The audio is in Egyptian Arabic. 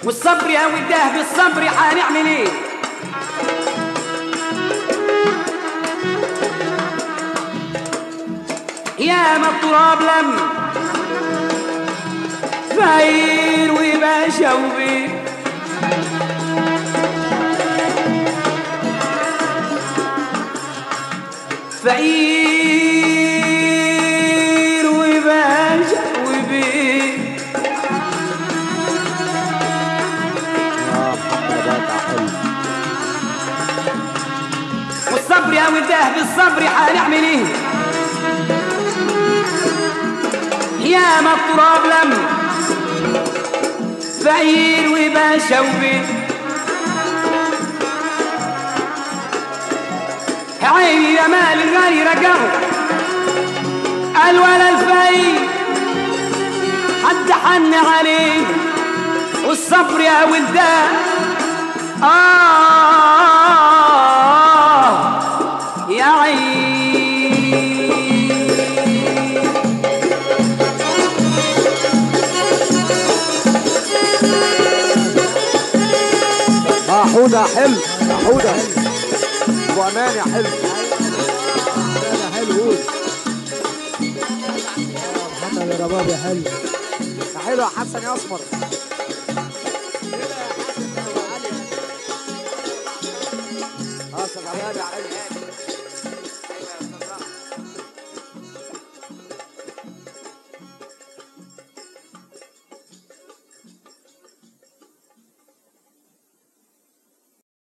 والصبر يا وداه بالصبر حنعمل ايه يا ما التراب لم فاير وباشا وبيه فقير وباشا وبيه اه محمد حلو والصبر يا وداه بالصبر حنعمل ايه يا ما التراب لم فقير وباشا وبيه عيني يا مال الغالي رجعه قال ولا الفاي حد حن عليه والصبر يا ولدان آه يا عين اه حوده حلو يا حوده ابو امان يا حلو يا حلو قول محمد يا رباب يا حلو يا حلو يا حسن يا اسمر اه سبعان يا علي